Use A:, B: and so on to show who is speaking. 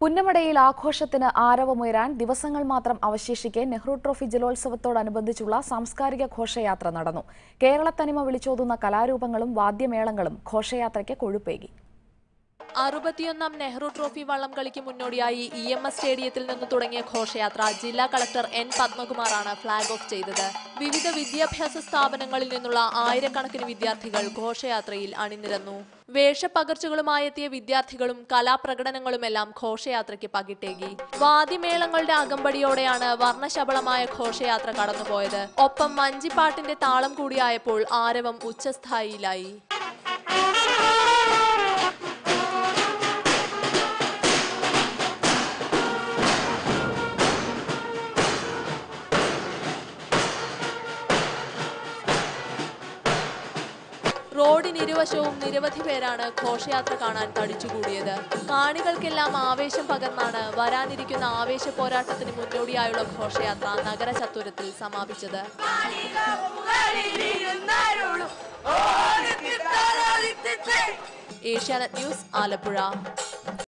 A: പുന്നമടയിൽ ആഘോഷത്തിന് ആരവമുയരാൻ ദിവസങ്ങൾ മാത്രം അവശേഷിക്കെ നെഹ്റു ട്രോഫി ജലോത്സവത്തോടനുബന്ധിച്ചുള്ള സാംസ്കാരിക ഘോഷയാത്ര നടന്നു കേരളത്തനിമ വിളിച്ചോതുന്ന കലാരൂപങ്ങളും വാദ്യമേളങ്ങളും ഘോഷയാത്രയ്ക്ക് കൊഴുപ്പേകി
B: അറുപത്തിയൊന്നാം നെഹ്റു ട്രോഫി വള്ളംകളിക്ക് മുന്നോടിയായി ഇ എം എസ് സ്റ്റേഡിയത്തിൽ നിന്ന് തുടങ്ങിയ ഘോഷയാത്ര ജില്ലാ കളക്ടർ എൻ പത്മകുമാറാണ് ഫ്ളാഗ് ഓഫ് ചെയ്തത് വിവിധ വിദ്യാഭ്യാസ സ്ഥാപനങ്ങളിൽ നിന്നുള്ള ആയിരക്കണക്കിന് വിദ്യാർത്ഥികൾ ഘോഷയാത്രയിൽ അണിനിരന്നു വേഷപ്പകർച്ചകളുമായി എത്തിയ വിദ്യാർത്ഥികളും കലാപ്രകടനങ്ങളുമെല്ലാം ഘോഷയാത്രയ്ക്ക് പകിട്ടേകി വാദ്യമേളങ്ങളുടെ അകമ്പടിയോടെയാണ് വർണ്ണശബളമായ ഘോഷയാത്ര കടന്നുപോയത് ഒപ്പം മഞ്ചിപ്പാട്ടിന്റെ താളം കൂടിയായപ്പോൾ ആരവം ഉച്ചസ്ഥായിയിലായി റോഡിനിരുവശവും നിരവധി പേരാണ് ഘോഷയാത്ര കാണാൻ തടിച്ചുകൂടിയത് കാണികൾക്കെല്ലാം ആവേശം പകർന്നാണ് വരാനിരിക്കുന്ന ആവേശ പോരാട്ടത്തിന് മുന്നോടിയായുള്ള ഘോഷയാത്ര നഗര ചത്തുരത്തിൽ സമാപിച്ചത് ഏഷ്യാനെറ്റ് ന്യൂസ് ആലപ്പുഴ